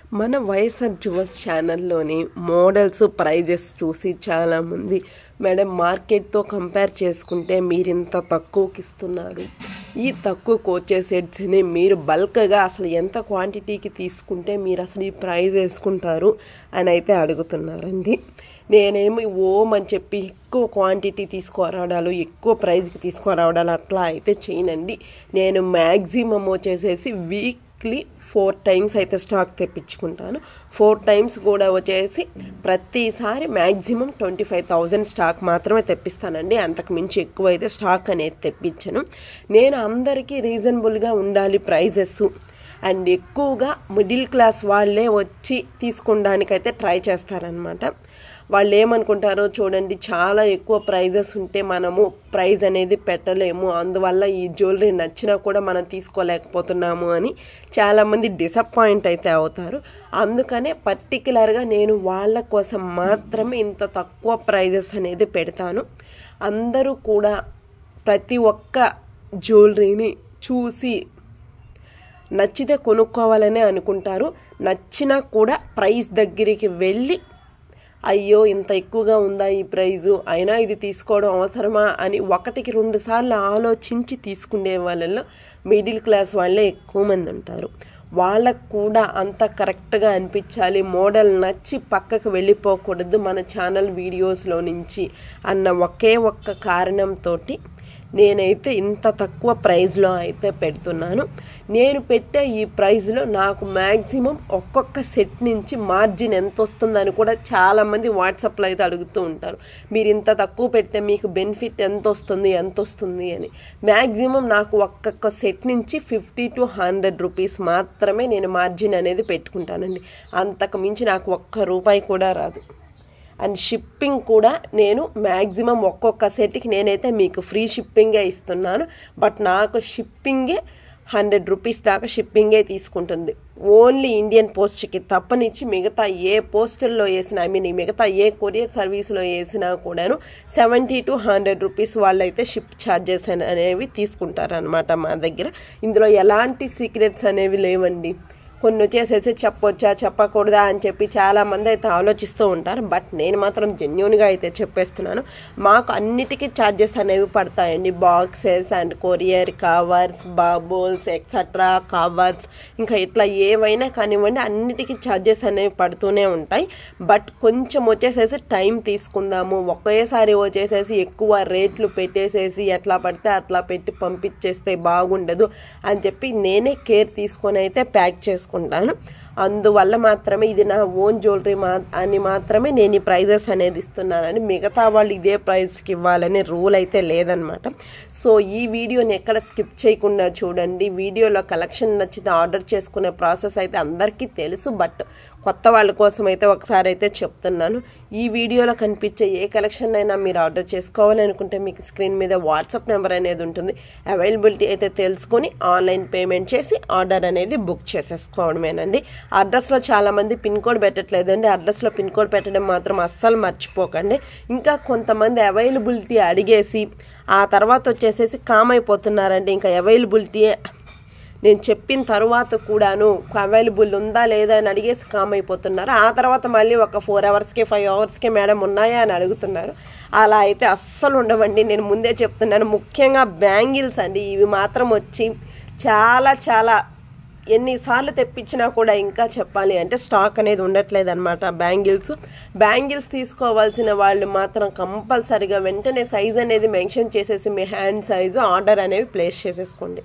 మన YSR jewels ఛానల్లోని models prices చూసి చాలామంది మేడం మార్కెట్తో కంపేర్ చేసుకుంటే మీరు ఇంత తక్కువకి ఇస్తున్నారు ఈ తక్కువకు వచ్చే సెట్స్ని మీరు బల్క్గా అసలు ఎంత క్వాంటిటీకి తీసుకుంటే మీరు అసలు ఈ ప్రైజ్ వేసుకుంటారు అని అయితే అడుగుతున్నారండి నేనేమి ఓం అని చెప్పి ఎక్కువ క్వాంటిటీ తీసుకురావడాలు ఎక్కువ ప్రైస్కి తీసుకురావడాలు అట్లా అయితే చేయనండి నేను మ్యాక్సిమం వచ్చేసేసి వీక్లీ ఫోర్ టైమ్స్ అయితే స్టాక్ తెప్పించుకుంటాను ఫోర్ టైమ్స్ కూడా వచ్చేసి ప్రతిసారి maximum twenty five thousand stock మాత్రమే తెప్పిస్తానండి అంతకు మించి ఎక్కువ అయితే స్టాక్ అనేది తెప్పించను నేను అందరికీ రీజనబుల్గా ఉండాలి ప్రైజెస్ అండ్ ఎక్కువగా మిడిల్ క్లాస్ వాళ్ళే వచ్చి తీసుకోవడానికైతే ట్రై చేస్తారనమాట వాళ్ళు ఏమనుకుంటారో చూడండి చాలా ఎక్కువ ప్రైజెస్ ఉంటే మనము ప్రైజ్ అనేది పెట్టలేము అందువల్ల ఈ జ్యువెలరీ నచ్చినా కూడా మనం తీసుకోలేకపోతున్నాము అని చాలామంది డిసప్పాయింట్ అయితే అవుతారు అందుకనే పర్టికులర్గా నేను వాళ్ళ కోసం మాత్రమే ఇంత తక్కువ ప్రైజెస్ అనేది పెడతాను అందరూ కూడా ప్రతి ఒక్క జ్యువెలరీని చూసి నచ్చితే కొనుక్కోవాలనే అనుకుంటారు నచ్చినా కూడా ప్రైస్ దగ్గరికి వెళ్ళి అయ్యో ఇంత ఎక్కువగా ఉందా ఈ ప్రైజు అయినా ఇది తీసుకోవడం అవసరమా అని ఒకటికి రెండు సార్లు ఆలోచించి తీసుకునే వాళ్ళలో మిడిల్ క్లాస్ వాళ్ళే ఎక్కువ మంది ఉంటారు వాళ్ళకు కూడా అంత కరెక్ట్గా అనిపించాలి మోడల్ నచ్చి పక్కకు వెళ్ళిపోకూడదు మన ఛానల్ వీడియోస్లో నుంచి అన్న ఒకే ఒక్క కారణంతో నేనైతే ఇంత తక్కువ ప్రైస్లో అయితే పెడుతున్నాను నేను పెట్టే ఈ ప్రైస్లో నాకు మ్యాక్సిమం ఒక్కొక్క సెట్ నుంచి మార్జిన్ ఎంత వస్తుందని కూడా చాలామంది వాట్సాప్లో అయితే అడుగుతూ ఉంటారు మీరు ఇంత తక్కువ పెడితే మీకు బెనిఫిట్ ఎంత వస్తుంది ఎంత వస్తుంది అని మ్యాక్సిమం నాకు ఒక్కొక్క సెట్ నుంచి ఫిఫ్టీ టు హండ్రెడ్ రూపీస్ మాత్రమే నేను మార్జిన్ అనేది పెట్టుకుంటానండి అంతకు మించి నాకు ఒక్క రూపాయి కూడా రాదు అండ్ షిప్పింగ్ కూడా నేను మ్యాక్సిమం ఒక్కొక్క సెట్కి నేనైతే మీకు ఫ్రీ షిప్పింగే ఇస్తున్నాను బట్ నాకు షిప్పింగే హండ్రెడ్ రూపీస్ దాకా షిప్పింగే తీసుకుంటుంది ఓన్లీ ఇండియన్ పోస్ట్కి తప్పనిచ్చి మిగతా ఏ పోస్టల్లో వేసినా ఐ మీన్ మిగతా ఏ కొరియర్ సర్వీస్లో వేసినా కూడాను సెవెంటీ టు హండ్రెడ్ రూపీస్ వాళ్ళైతే షిప్ ఛార్జెస్ అనేవి తీసుకుంటారనమాట మా దగ్గర ఇందులో ఎలాంటి సీక్రెట్స్ అనేవి లేవండి కొన్ని వచ్చేసేసి చెప్పొచ్చా చెప్పకూడదా అని చెప్పి చాలామంది అయితే ఆలోచిస్తూ ఉంటారు బట్ నేను మాత్రం జెన్యున్గా అయితే చెప్పేస్తున్నాను మాకు అన్నిటికీ ఛార్జెస్ అనేవి పడతాయండి బాక్సెస్ అండ్ కొరియర్ కవర్స్ బాబోల్స్ ఎక్సెట్రా కవర్స్ ఇంకా ఇట్లా ఏవైనా కానివ్వండి అన్నిటికీ ఛార్జెస్ అనేవి పడుతూనే ఉంటాయి బట్ కొంచెం వచ్చేసేసి టైం తీసుకుందాము ఒకేసారి వచ్చేసేసి ఎక్కువ రేట్లు పెట్టేసేసి ఎట్లా పడితే అట్లా పెట్టి పంపించేస్తే బాగుండదు అని చెప్పి నేనే కేర్ తీసుకొని అయితే ప్యాక్ చేసుకుంటాను చేసుకుంటాను అందువల్ల మాత్రమే ఇది నా ఓన్ జ్యువెలరీ మా అని మాత్రమే నేను ఈ ప్రైజెస్ అనేది ఇస్తున్నానని మిగతా వాళ్ళు ఇదే ప్రైస్కి ఇవ్వాలనే రూల్ అయితే లేదనమాట సో ఈ వీడియోని ఎక్కడ స్కిప్ చేయకుండా చూడండి వీడియోలో కలెక్షన్ నచ్చితే ఆర్డర్ చేసుకునే ప్రాసెస్ అయితే అందరికీ తెలుసు బట్ కొత్త వాళ్ళ కోసం అయితే ఒకసారి అయితే చెప్తున్నాను ఈ వీడియోలో కనిపించే ఏ కలెక్షన్ అయినా మీరు ఆర్డర్ చేసుకోవాలనుకుంటే మీకు స్క్రీన్ మీద వాట్సాప్ నెంబర్ అనేది ఉంటుంది అవైలబిలిటీ అయితే తెలుసుకొని ఆన్లైన్ పేమెంట్ చేసి ఆర్డర్ అనేది బుక్ చేసేసుకోవడమేనండి అడ్రస్లో చాలామంది పిన్ కోడ్ పెట్టట్లేదండి అడ్రస్లో పిన్ కోడ్ పెట్టడం మాత్రం అస్సలు మర్చిపోకండి ఇంకా కొంతమంది అవైలబిలిటీ అడిగేసి ఆ తర్వాత వచ్చేసేసి కామ్ అయిపోతున్నారండి ఇంకా అవైలబిలిటీ నేను చెప్పిన తర్వాత కూడాను అవైలబుల్ ఉందా లేదా అని అడిగేసి కామ్ అయిపోతున్నారు ఆ తర్వాత మళ్ళీ ఒక ఫోర్ అవర్స్కి ఫైవ్ అవర్స్కి మేడం ఉన్నాయా అని అడుగుతున్నారు అలా అయితే అస్సలు ఉండవండి నేను ముందే చెప్తున్నాను ముఖ్యంగా బ్యాంగిల్స్ అండి ఇవి మాత్రం వచ్చి చాలా చాలా ఎన్నిసార్లు తెప్పించినా కూడా ఇంకా చెప్పాలి అంటే స్టాక్ అనేది ఉండట్లేదు అనమాట బ్యాంగిల్స్ బ్యాంగిల్స్ తీసుకోవాల్సిన వాళ్ళు మాత్రం కంపల్సరిగా వెంటనే సైజ్ అనేది మెన్షన్ చేసేసి మీ హ్యాండ్ సైజు ఆర్డర్ అనేవి ప్లేస్ చేసేసుకోండి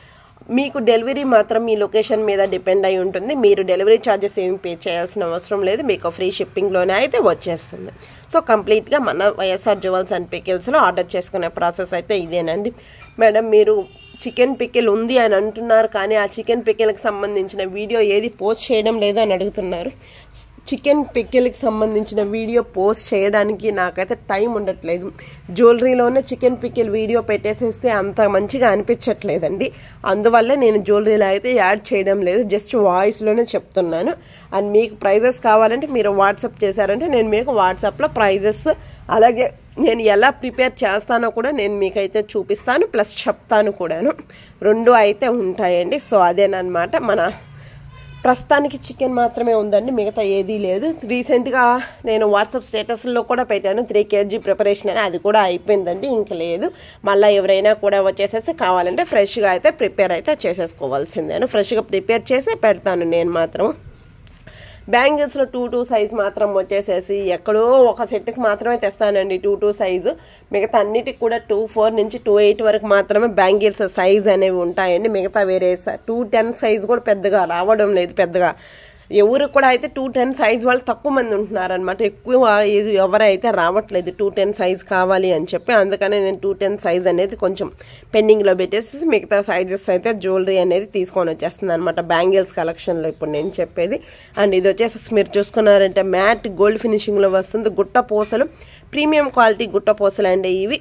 మీకు డెలివరీ మాత్రం మీ లొకేషన్ మీద డిపెండ్ అయి ఉంటుంది మీరు డెలివరీ ఛార్జెస్ ఏమి పే చేయాల్సిన అవసరం లేదు మీకు ఫ్రీ షిప్పింగ్లోనే అయితే వచ్చేస్తుంది సో కంప్లీట్గా మన వైఎస్ఆర్ జ్యువెల్స్ అండ్ పికిల్స్లో ఆర్డర్ చేసుకునే ప్రాసెస్ అయితే ఇదేనండి మేడం మీరు చికెన్ పికిల్ ఉంది అని అంటున్నారు కానీ ఆ చికెన్ పికిల్కి సంబంధించిన వీడియో ఏది పోస్ట్ చేయడం లేదు అని అడుగుతున్నారు చికెన్ పిక్కిల్కి సంబంధించిన వీడియో పోస్ట్ చేయడానికి నాకైతే టైం ఉండట్లేదు జ్యువెలరీలోనే చికెన్ పిక్కిల్ వీడియో పెట్టేసేస్తే అంత మంచిగా అనిపించట్లేదండి అందువల్ల నేను జ్యువెలరీలో అయితే యాడ్ చేయడం లేదు జస్ట్ వాయిస్లోనే చెప్తున్నాను అండ్ మీకు ప్రైజెస్ కావాలంటే మీరు వాట్సాప్ చేశారంటే నేను మీకు వాట్సాప్లో ప్రైజెస్ అలాగే నేను ఎలా ప్రిపేర్ చేస్తానో కూడా నేను మీకైతే చూపిస్తాను ప్లస్ చెప్తాను కూడాను రెండు అయితే ఉంటాయండి సో అదేనమాట మన ప్రస్తుతానికి చికెన్ మాత్రమే ఉందండి మిగతా ఏదీ లేదు రీసెంట్గా నేను వాట్సాప్ స్టేటస్లో కూడా పెట్టాను త్రీ కేజీ ప్రిపరేషన్ అని అది కూడా అయిపోయిందండి ఇంక లేదు మళ్ళీ ఎవరైనా కూడా వచ్చేసేసి కావాలంటే ఫ్రెష్గా అయితే ప్రిపేర్ అయితే చేసేసుకోవాల్సిందేను ఫ్రెష్గా ప్రిపేర్ చేసి పెడతాను నేను మాత్రం బ్యాంగిల్స్లో టూ టూ సైజ్ మాత్రం వచ్చేసేసి ఎక్కడో ఒక సెట్కి మాత్రమే తెస్తానండి టూ టూ సైజు మిగతా అన్నిటికి కూడా టూ ఫోర్ నుంచి టూ ఎయిట్ వరకు మాత్రమే బ్యాంగిల్స్ సైజ్ అనేవి ఉంటాయండి మిగతా వేరే టూ టెన్ సైజ్ కూడా పెద్దగా రావడం లేదు పెద్దగా ఎవరు కూడా అయితే టూ టెన్ సైజ్ వాళ్ళు తక్కువ మంది ఉంటున్నారనమాట ఎక్కువ ఇది ఎవరైతే రావట్లేదు టూ టెన్ సైజ్ కావాలి అని చెప్పి అందుకనే నేను టూ టెన్ సైజ్ అనేది కొంచెం పెండింగ్లో పెట్టేసి మిగతా సైజెస్ అయితే జ్యువెలరీ అనేది తీసుకొని వచ్చేస్తుంది అనమాట బ్యాంగిల్స్ కలెక్షన్లో ఇప్పుడు నేను చెప్పేది అండ్ ఇది వచ్చేసి మీరు చూసుకున్నారంటే మ్యాట్ గోల్డ్ ఫినిషింగ్లో వస్తుంది గుట్ట పూసలు ప్రీమియం క్వాలిటీ గుట్ట పూసలు అండి ఇవి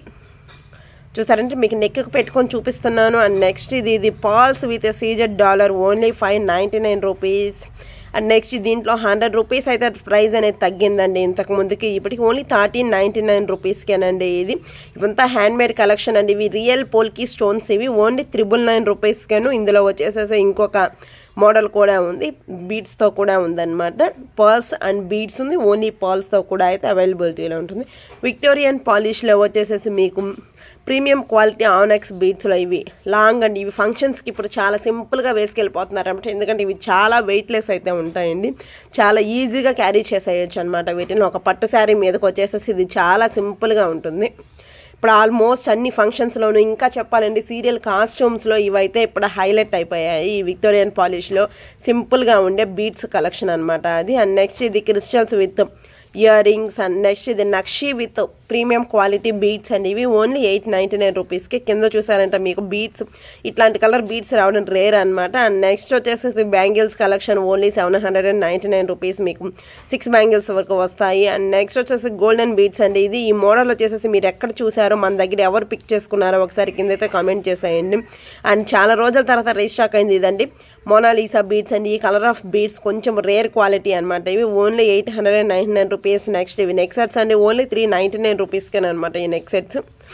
చూసారంటే మీకు నెక్కి పెట్టుకొని చూపిస్తున్నాను అండ్ నెక్స్ట్ ఇది ఇది pearls with CZ dollar only five ninety nine rupees and next దీంట్లో హండ్రెడ్ రూపీస్ అయితే ప్రైస్ అనేది తగ్గిందండి ఇంతకు ముందుకి ఇప్పటికి ఓన్లీ థర్టీన్ నైంటీ నైన్ రూపీస్కేనండి ఇది ఇవంతా హ్యాండ్ మేడ్ కలెక్షన్ అండి ఇవి రియల్ పోల్కీ స్టోన్స్ ఇవి ఓన్లీ త్రిబుల్ నైన్ రూపీస్కేను ఇందులో వచ్చేసేసి ఇంకొక మోడల్ కూడా ఉంది బీడ్స్తో కూడా ఉందన్నమాట పర్ల్స్ అండ్ బీడ్స్ ఉంది ఓన్లీ పర్ల్స్తో కూడా అయితే అవైలబిలిటీలో ఉంటుంది విక్టోరియన్ పాలిష్లో వచ్చేసేసి మీకు ప్రీమియం క్వాలిటీ ఆనెక్స్ బీడ్స్లో ఇవి లాంగ్ అండి ఇవి ఫంక్షన్స్కి ఇప్పుడు చాలా సింపుల్గా వేసుకెళ్ళిపోతున్నారు అనమాట ఎందుకంటే ఇవి చాలా వెయిట్లెస్ అయితే ఉంటాయండి చాలా ఈజీగా క్యారీ చేసేయచ్చు అనమాట వీటిని ఒక పట్టు శారీ మీదకి వచ్చేసేసి ఇది చాలా సింపుల్గా ఉంటుంది ఇప్పుడు ఆల్మోస్ట్ అన్ని ఫంక్షన్స్లోనూ ఇంకా చెప్పాలండి సీరియల్ కాస్ట్యూమ్స్లో ఇవైతే ఇప్పుడు హైలైట్ అయిపోయాయి ఈ విక్టోరియన్ పాలిష్లో సింపుల్గా ఉండే బీడ్స్ కలెక్షన్ అనమాట అది అండ్ నెక్స్ట్ ఇది crystals with earrings and next ఇది nakshi with premium quality beads అండి ఇవి ఓన్లీ ఎయిట్ నైంటీ నైన్ రూపీస్కి కింద చూసారంటే మీకు బీడ్స్ ఇట్లాంటి కలర్ బీడ్స్ రావడం రేర్ అనమాట అండ్ నెక్స్ట్ వచ్చేసి bangles collection only seven hundred and ninety nine rupees మీకు సిక్స్ బ్యాంగిల్స్ వరకు వస్తాయి అండ్ నెక్స్ట్ వచ్చేసి గోల్డెన్ బీడ్స్ అండి ఇది ఈ మోడల్ వచ్చేసి మీరు ఎక్కడ చూసారో మన దగ్గర ఎవరు పిక్ చేసుకున్నారో ఒకసారి కిందైతే కామెంట్ చేసేయండి అండ్ చాలా రోజుల తర్వాత రీస్టాక్ అయింది ఇదండి మోనాలీసా బీడ్స్ అండి ఈ కలర్ ఆఫ్ బీడ్స్ కొంచెం రేర్ క్వాలిటీ అనమాట ఇవి only eight hundred and ninety nine rupees next ఇవి నెక్ సెట్స్ అండి ఓన్లీ త్రీ నైంటీ నైన్ రూపీస్కే అనమాట ఈ neck sets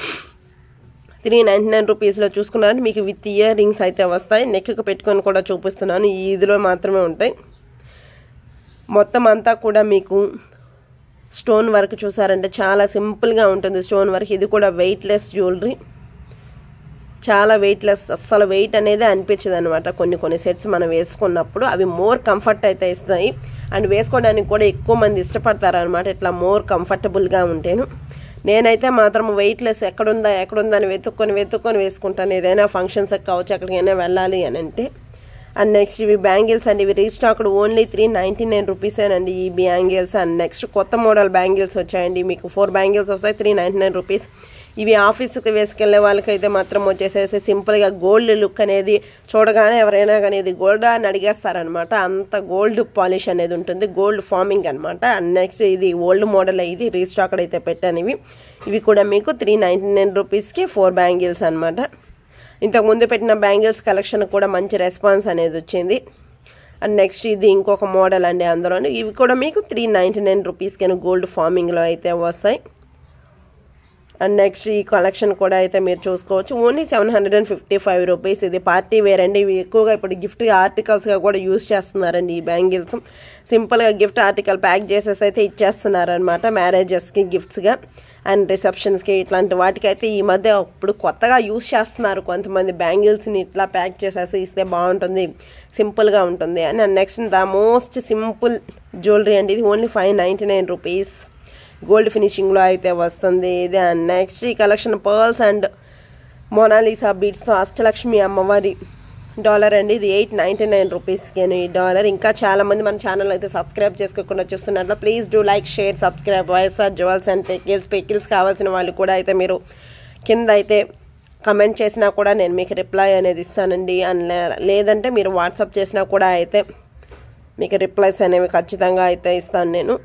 three ninety nine రూపీస్లో చూసుకున్నారంటే మీకు విత్ ఇయర్ రింగ్స్ అయితే వస్తాయి నెక్కి పెట్టుకొని కూడా చూపిస్తున్నాను ఈ ఇదిలో మాత్రమే ఉంటాయి మొత్తం అంతా కూడా మీకు స్టోన్ వర్క్ చూసారంటే చాలా సింపుల్గా ఉంటుంది స్టోన్ వర్క్ ఇది కూడా వెయిట్లెస్ జ్యువెలరీ చాలా వెయిట్లెస్ అస్సలు వెయిట్ అనేది అనిపించదు అనమాట కొన్ని కొన్ని సెట్స్ మనం వేసుకున్నప్పుడు అవి మోర్ కంఫర్ట్ అయితే ఇస్తాయి అండ్ వేసుకోవడానికి కూడా ఎక్కువ మంది ఇష్టపడతారు అనమాట ఇట్లా మోర్ కంఫర్టబుల్గా ఉంటేను నేనైతే మాత్రం వెయిట్లెస్ ఎక్కడుందా ఎక్కడుందా అని వెతుక్కొని వెతుక్కొని వేసుకుంటాను ఏదైనా ఫంక్షన్స్ కావచ్చు ఎక్కడికైనా వెళ్ళాలి అని అంటే అండ్ నెక్స్ట్ ఇవి బ్యాంగిల్స్ అండి ఇవి restocked only three ninety nine రూపీసేనండి ఈ బ్యాంగిల్స్ అండ్ నెక్స్ట్ కొత్త మోడల్ బ్యాంగిల్స్ వచ్చాయండి మీకు ఫోర్ బ్యాంగిల్స్ వస్తాయి త్రీ నైంటీ నైన్ రూపీస్ ఇవి ఆఫీస్కి వేసుకెళ్లే వాళ్ళకైతే మాత్రం వచ్చేసేసి సింపుల్గా గోల్డ్ లుక్ అనేది చూడగానే ఎవరైనా కానీ ఇది గోల్డ్ అని అడిగేస్తారనమాట అంత గోల్డ్ పాలిష్ అనేది ఉంటుంది గోల్డ్ ఫార్మింగ్ అనమాట అండ్ నెక్స్ట్ ఇది ఓల్డ్ మోడల్ ఇది రీస్టాక్డ్ అయితే పెట్టాను ఇవి ఇవి కూడా మీకు త్రీ నైంటీ నైన్ రూపీస్కి ఫోర్ బ్యాంగిల్స్ అనమాట ఇంతకు ముందు పెట్టిన బ్యాంగిల్స్ కలెక్షన్ కూడా మంచి రెస్పాన్స్ అనేది వచ్చింది అండ్ నెక్స్ట్ ఇది ఇంకొక మోడల్ అండి అందులోని ఇవి కూడా మీకు త్రీ నైంటీ నైన్ రూపీస్కి గోల్డ్ ఫార్మింగ్లో అయితే వస్తాయి అండ్ నెక్స్ట్ ఈ కలెక్షన్ కూడా అయితే మీరు చూసుకోవచ్చు only seven hundred and fifty five rupees ఇది పార్టీ వేర్ అండి ఇవి ఎక్కువగా ఇప్పుడు గిఫ్ట్ ఆర్టికల్స్గా కూడా యూస్ చేస్తున్నారండి ఈ బ్యాంగిల్స్ సింపుల్గా గిఫ్ట్ ఆర్టికల్ ప్యాక్ చేసేసి అయితే ఇచ్చేస్తున్నారనమాట మ్యారేజెస్కి గిఫ్ట్స్గా అండ్ రిసెప్షన్స్కి ఇట్లాంటి వాటికి అయితే ఈ మధ్య ఇప్పుడు కొత్తగా యూస్ చేస్తున్నారు కొంతమంది బ్యాంగిల్స్ని ఇట్లా ప్యాక్ చేసేసి ఇస్తే బాగుంటుంది సింపుల్గా ఉంటుంది అని next the most simple jewellery అండి ఇది only five ninety nine rupees gold ఫినిషింగ్లో అయితే వస్తుంది ఇది అండ్ నెక్స్ట్ ఈ కలెక్షన్ పర్ల్స్ అండ్ మోనాలిసా బీడ్స్తో అష్టలక్ష్మి అమ్మవారి డాలర్ అండి ఇది ఎయిట్ నైంటీ నైన్ రూపీస్కేను ఈ డాలర్ ఇంకా చాలా మంది మన ఛానల్ అయితే సబ్స్క్రైబ్ చేసుకోకుండా చూస్తున్నట్లు please do like share subscribe YSR jewels and pickles pickles కావాల్సిన వాళ్ళు కూడా అయితే మీరు కింద అయితే కమెంట్ చేసినా కూడా నేను మీకు రిప్లై అనేది ఇస్తానండి అండ్ లేదంటే మీరు వాట్సాప్ చేసినా కూడా అయితే మీకు రిప్లైస్ అనేవి ఖచ్చితంగా అయితే ఇస్తాను నేను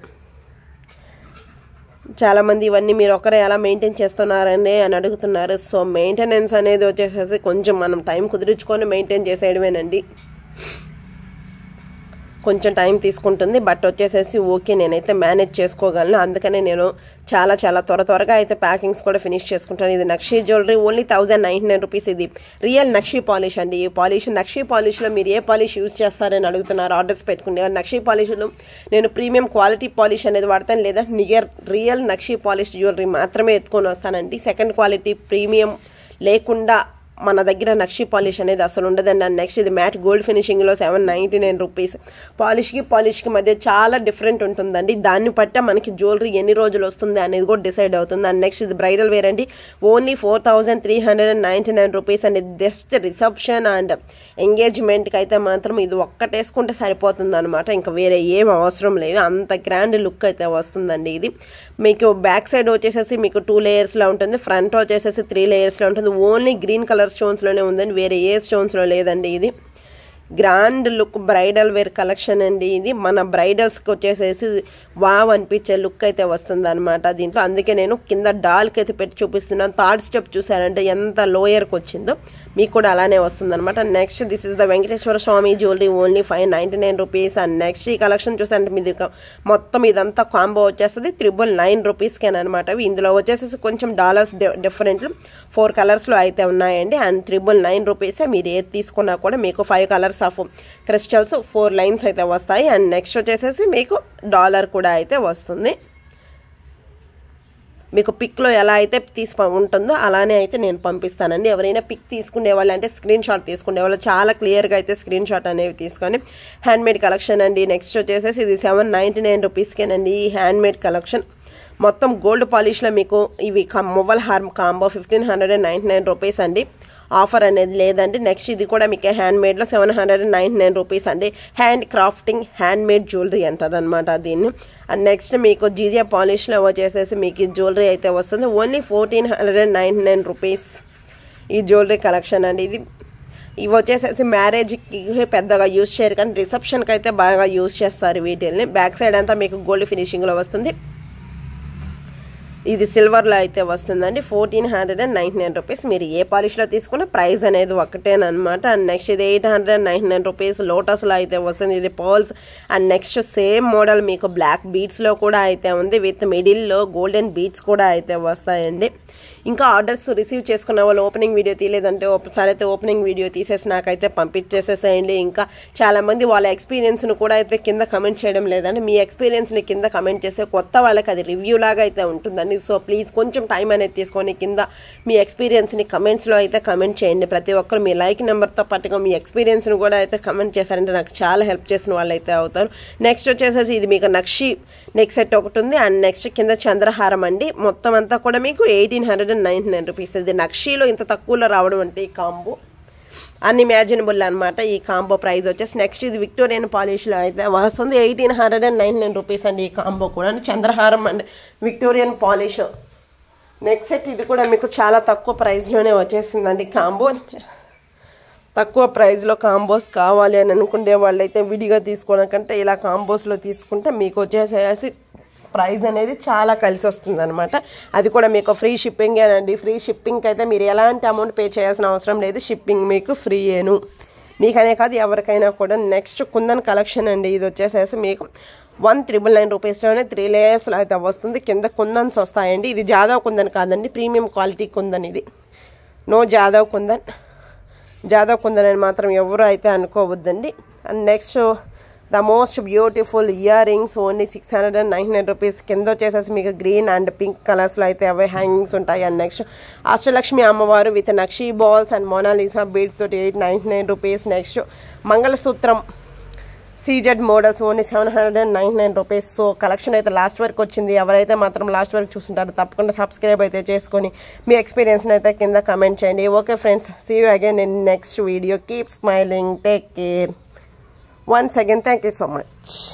చాలామంది ఇవన్నీ మీరు ఒకరే ఎలా మెయింటైన్ చేస్తున్నారని అని అడుగుతున్నారు సో మెయింటెనెన్స్ అనేది వచ్చేసేసి కొంచెం మనం టైం కుదిరించుకొని మెయింటైన్ చేసేయడమేనండి కొంచెం టైం తీసుకుంటుంది బట్ వచ్చేసేసి ఓకే నేనైతే మేనేజ్ చేసుకోగలను అందుకనే నేను చాలా చాలా త్వర త్వరగా అయితే ప్యాకింగ్స్ కూడా ఫినిష్ చేసుకుంటాను ఇది nakshi jewellery only thousand ninety nine rupees ఇది రియల్ నక్షి పాలిష్ అండి ఈ పాలిష్ నక్షి పాలిష్లో మీరు ఏ పాలిష్ యూజ్ చేస్తారని అడుగుతున్నారు ఆర్డర్స్ పెట్టుకునే నక్షి పాలిష్లో నేను ప్రీమియం క్వాలిటీ పాలిష్ అనేది వాడతాను లేదా near real nakshi polish jewellery మాత్రమే ఎత్తుకొని వస్తానండి సెకండ్ క్వాలిటీ ప్రీమియం లేకుండా మన దగ్గర నక్షి పాలిష్ అనేది అసలు ఉండదండి అండ్ నెక్స్ట్ ఇది మ్యాట్ గోల్డ్ ఫినిషింగ్లో సెవెన్ నైంటీ నైన్ రూపీస్ పాలిష్కి పాలిష్కి మధ్య చాలా డిఫరెంట్ ఉంటుందండి దాన్ని బట్టే మనకి జ్యువెలరీ ఎన్ని రోజులు వస్తుంది అనేది కూడా డిసైడ్ అవుతుంది అండ్ నెక్స్ట్ ఇది బ్రైడల్ వేర్ అండి only four thousand three hundred and ninety nine rupees అండి జస్ట్ రిసెప్షన్ అండ్ ఎంగేజ్మెంట్కి అయితే మాత్రం ఇది ఒక్కటేసుకుంటే సరిపోతుంది అనమాట ఇంకా వేరే ఏం అవసరం లేదు అంత గ్రాండ్ లుక్ అయితే వస్తుందండి ఇది మీకు బ్యాక్ సైడ్ వచ్చేసేసి మీకు టూ లేయర్స్లో ఉంటుంది ఫ్రంట్ వచ్చేసేసి త్రీ లేయర్స్లో ఉంటుంది ఓన్లీ గ్రీన్ కలర్ స్టోన్స్లోనే ఉందండి వేరే ఏ స్టోన్స్లో లేదండి ఇది grand look bridal wear collection అండి ఇది మన బ్రైడల్స్కి వచ్చేసేసి వావ్ అనిపించే లుక్ అయితే వస్తుంది అనమాట దీంట్లో అందుకే నేను కింద డాల్కి అయితే పెట్టి చూపిస్తున్నాను థర్డ్ స్టెప్ చూసారంటే ఎంత లోయర్కి వచ్చిందో మీకు కూడా అలానే వస్తుంది అనమాట next this is the Venkateswara Swamy jewellery only five ninety nine rupees and next ఈ కలెక్షన్ చూసారంటే మీది మొత్తం ఇదంతా కాంబో వచ్చేస్తుంది త్రిబుల్ నైన్ రూపీస్కేనా అనమాట ఇందులో వచ్చేసేసి కొంచెం డాలర్స్ డిఫరెంట్ ఫోర్ కలర్స్లో అయితే ఉన్నాయండి అండ్ త్రిబుల్ నైన్ రూపీసే మీరు ఏది తీసుకున్నా కూడా మీకు five colours of crystals four lines అయితే వస్తాయి అండ్ నెక్స్ట్ వచ్చేసేసి మీకు డాలర్ కూడా అయితే వస్తుంది మీకు పిక్లో ఎలా అయితే తీసుకు ఉంటుందో అలానే అయితే నేను పంపిస్తానండి ఎవరైనా పిక్ తీసుకునే వాళ్ళు అంటే స్క్రీన్ షాట్ తీసుకునే వాళ్ళు చాలా క్లియర్గా అయితే స్క్రీన్ షాట్ అనేవి తీసుకొని హ్యాండ్మేడ్ కలెక్షన్ అండి నెక్స్ట్ వచ్చేసేసి ఇది సెవెన్ నైంటీ నైన్ రూపీస్కేనండి ఈ హ్యాండ్మేడ్ కలెక్షన్ మొత్తం గోల్డ్ పాలిష్లో మీకు ఇవి మొబైల్ హార్మ్ combo fifteen hundred and ninety nine rupees అండి ఆఫర్ అనేది లేదండి నెక్స్ట్ ఇది కూడా మీకు హ్యాండ్ మేడ్లో seven hundred and ninety nine rupees అండి hand crafting hand made jewellery అంటారు అనమాట దీన్ని అండ్ నెక్స్ట్ మీకు జీజే పాలిష్లో వచ్చేసేసి మీకు ఈ జ్యువెలరీ అయితే వస్తుంది only fourteen hundred and ninety nine rupees ఈ జ్యువెలరీ కలెక్షన్ అండి ఇది ఇవి వచ్చేసేసి మ్యారేజ్కి పెద్దగా యూజ్ చేయరు కానీ రిసెప్షన్కి అయితే బాగా యూజ్ చేస్తారు వీటిల్ని బ్యాక్ సైడ్ అంతా మీకు గోల్డ్ ఫినిషింగ్లో వస్తుంది ఇది సిల్వర్లో అయితే వస్తుందండి fourteen hundred and ninety nine rupees మీరు ఏ పాలిష్లో తీసుకున్న ప్రైస్ అనేది ఒకటేనమాట అండ్ నెక్స్ట్ ఇది eight hundred and ninety nine rupees లోటస్లో అయితే వస్తుంది ఇది pearls and next same model మీకు బ్లాక్ బీట్స్లో కూడా అయితే ఉంది విత్ మిడిల్లో గోల్డెన్ బీట్స్ కూడా అయితే వస్తాయండి ఇంకా ఆర్డర్స్ రిసీవ్ చేసుకున్న వాళ్ళు ఓపెనింగ్ వీడియో తీయలేదంటే ఒకసారి అయితే ఓపెనింగ్ వీడియో తీసేసి నాకైతే పంపించేసేసేయండి ఇంకా చాలామంది వాళ్ళ ఎక్స్పీరియన్స్ను కూడా అయితే కింద కమెంట్ చేయడం లేదండి మీ ఎక్స్పీరియన్స్ని కింద కమెంట్ చేస్తే కొత్త వాళ్ళకి అది రివ్యూ లాగా అయితే ఉంటుందండి సో ప్లీజ్ కొంచెం టైం అనేది తీసుకొని కింద మీ ఎక్స్పీరియన్స్ని కమెంట్స్లో అయితే కమెంట్ చేయండి ప్రతి ఒక్కరు మీ లైక్ నెంబర్తో పాటుగా మీ ఎక్స్పీరియన్స్ని కూడా అయితే కమెంట్ చేశారంటే నాకు చాలా హెల్ప్ చేసిన వాళ్ళు అయితే అవుతారు నెక్స్ట్ వచ్చేసేసి ఇది మీకు నక్షి నెక్ సెట్ ఒకటి ఉంది అండ్ నెక్స్ట్ కింద చంద్రహారం అండి మొత్తం అంతా కూడా మీకు eighteen hundred and ninety nine rupees ఇది నక్షీలో ఇంత తక్కువలో రావడం అంటే ఈ కాంబో అన్ఇమాజినబుల్ అనమాట ఈ కాంబో ప్రైస్ వచ్చేసి నెక్స్ట్ ఇది విక్టోరియన్ పాలిష్లో అయితే వస్తుంది eighteen hundred and nine nine rupees అండి ఈ కాంబో కూడా చంద్రహారం and Victorian polish next set ఇది కూడా మీకు చాలా తక్కువ ప్రైస్లోనే వచ్చేసిందండి కాంబో తక్కువ ప్రైస్లో కాంబోస్ కావాలి అని అనుకునే వాళ్ళైతే విడిగా తీసుకోవడం కంటే ఇలా కాంబోస్లో తీసుకుంటే మీకు వచ్చేసేసి ప్రైస్ అనేది చాలా కలిసి వస్తుంది అనమాట అది కూడా మీకు ఫ్రీ షిప్పింగ్ అండి ఫ్రీ షిప్పింగ్కి అయితే మీరు ఎలాంటి అమౌంట్ పే చేయాల్సిన అవసరం లేదు షిప్పింగ్ మీకు ఫ్రీయేను మీకనే కాదు ఎవరికైనా కూడా నెక్స్ట్ కుందన్ కలెక్షన్ అండి ఇది వచ్చేసేసి మీకు వన్ త్రిబుల్ నైన్ రూపీస్లోనే త్రీ లేయర్స్లో అయితే వస్తుంది కింద కుందన్స్ వస్తాయండి ఇది జాదవ్ కుందన్ కాదండి ప్రీమియం క్వాలిటీ కుందన్ ఇది నో జాదవ్ కుందన్ జాదవ్ కుందన్ అని మాత్రం ఎవరు అయితే అనుకోవద్దండి and next the most beautiful ear rings only six hundred and nine hundred rupees కింద వచ్చేసేసి మీకు గ్రీన్ అండ్ పింక్ కలర్స్లో అయితే అవే హ్యాంగింగ్స్ ఉంటాయి అండ్ నెక్స్ట్ అష్టలక్ష్మి అమ్మవారు with nakshi balls and Mona Lisa beads తోటి eight ninety nine rupees next mangalsutra CZ models only seven hundred and nine nine rupees so collection అయితే లాస్ట్ వరకు వచ్చింది ఎవరైతే మాత్రం లాస్ట్ వరకు చూస్తుంటారో తప్పకుండా సబ్స్క్రైబ్ అయితే చేసుకొని మీ ఎక్స్పీరియన్స్ని అయితే కింద కమెంట్ చేయండి okay friends see you again in next video keep smiling take care once again thank you so much